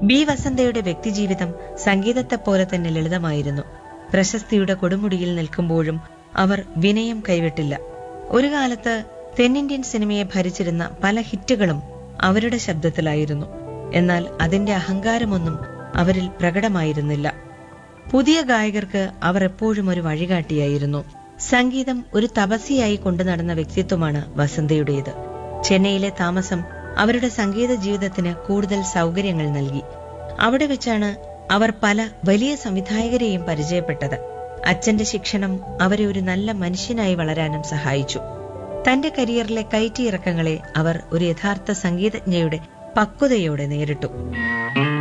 B വസന്തയുടെ വ്യക്തിജീവിതം സംഗീതത്തെപ്പോലെ തന്നെ ലളിതമായിരുന്നു പ്രശസ്തിയുടെ കൊടുമുടിയിൽ നിൽക്കുമ്പോഴും അവർ വിനയം കൈവിട്ടില്ല ഒരു കാലത്ത് തെന്നിന്ത്യൻ സിനിമയെ ഭരിച്ചിരുന്ന പല ഹിറ്റുകളും അവരുടെ ശബ്ദത്തിലായിരുന്നു എന്നാൽ അതിന്റെ അഹങ്കാരമൊന്നും അവരിൽ പ്രകടമായിരുന്നില്ല പുതിയ ഗായകർക്ക് അവർ എപ്പോഴും ഒരു വഴികാട്ടിയായിരുന്നു സംഗീതം ഒരു തപസ്യയായി കൊണ്ടു നടന്ന വ്യക്തിത്വമാണ് വസന്തയുടേത് ചെന്നൈയിലെ താമസം അവരുടെ സംഗീത ജീവിതത്തിന് കൂടുതൽ സൗകര്യങ്ങൾ നൽകി അവിടെ വെച്ചാണ് അവർ പല വലിയ സംവിധായകരെയും പരിചയപ്പെട്ടത് അച്ഛന്റെ ശിക്ഷണം അവരെ ഒരു നല്ല മനുഷ്യനായി വളരാനും സഹായിച്ചു തന്റെ കരിയറിലെ കയറ്റിയിറക്കങ്ങളെ അവർ ഒരു യഥാർത്ഥ സംഗീതജ്ഞയുടെ പക്വതയോടെ നേരിട്ടു